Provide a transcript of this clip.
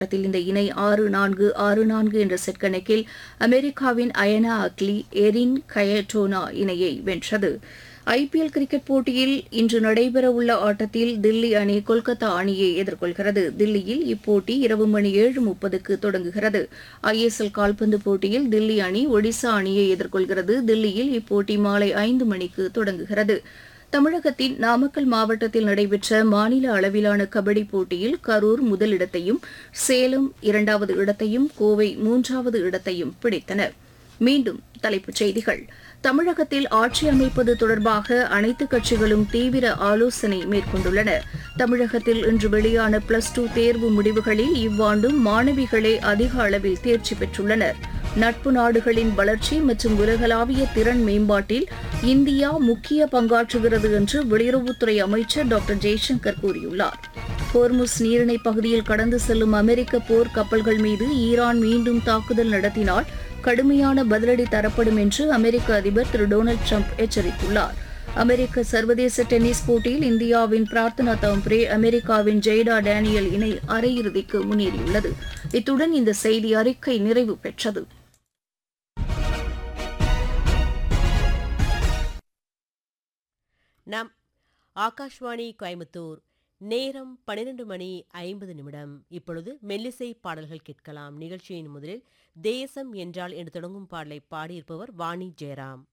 ஆட்டத்தில் இந்த இணை ஆறு நான்கு ஆறு நான்கு என்ற செட் கணக்கில் அமெரிக்காவின் அயனா அக்லி எரின் கயட்டோனா இணையை வென்றது ஐபிஎல் கிரிக்கெட் போட்டியில் இன்று நடைபெறவுள்ள ஆட்டத்தில் தில்லி அணி கொல்கத்தா அணியை எதிர்கொள்கிறது தில்லியில் இப்போட்டி இரவு மணி ஏழு முப்பதுக்கு தொடங்குகிறது ஐஎஸ்எல் கால்பந்து போட்டியில் தில்லி அணி ஒடிசா அணியை எதிர்கொள்கிறது தில்லியில் இப்போட்டி மாலை ஐந்து மணிக்கு தொடங்குகிறது தமிழகத்தின் நாமக்கல் மாவட்டத்தில் நடைபெற்ற மாநில அளவிலான கபடி போட்டியில் கரூர் முதலிடத்தையும் சேலம் இரண்டாவது இடத்தையும் கோவை மூன்றாவது இடத்தையும் பிடித்தன மீண்டும் தலைப்புச் செய்திகள் தமிழகத்தில் ஆட்சி அமைப்பது தொடர்பாக அனைத்து கட்சிகளும் தீவிர ஆலோசனை மேற்கொண்டுள்ளன தமிழகத்தில் இன்று வெளியான பிளஸ் டூ தேர்வு முடிவுகளில் இவ்வாண்டும் மாணவிகளே அதிக அளவில் தேர்ச்சி பெற்றுள்ளனர் நட்பு நாடுகளின் வளர்ச்சி மற்றும் உலகளாவிய திறன் மேம்பாட்டில் இந்தியா முக்கிய பங்காற்றுகிறது என்று வெளியுறவுத்துறை அமைச்சர் டாக்டர் ஜெய்சங்கர் கூறியுள்ளார் ஹோர்முஸ் நீரிணை பகுதியில் கடந்து செல்லும் அமெரிக்க போர் கப்பல்கள் மீது ஈரான் மீண்டும் தாக்குதல் நடத்தினால் கடுமையான பதிலடி தரப்படும் என்று அமெரிக்க அதிபர் திரு டொனால்டு ட்ரம்ப் எச்சரித்துள்ளார் அமெரிக்க சர்வதேச டென்னிஸ் போட்டியில் இந்தியாவின் பிரார்த்தனா தாம்ப்ரே அமெரிக்காவின் ஜெய்டா டேனியல் இணை அரையிறுதிக்கு முன்னேறியுள்ளது இத்துடன் இந்த செய்தி அறிக்கை நிறைவு பெற்றது நம் ஆகாஷ்வாணி கோயம்புத்தூர் நேரம் பன்னிரண்டு மணி ஐம்பது நிமிடம் இப்பொழுது மெல்லிசை பாடல்கள் கேட்கலாம் நிகழ்ச்சியின் முதலில் தேசம் என்றால் என்று தொடங்கும் பாடலை பாடியிருப்பவர் வாணி ஜெயராம்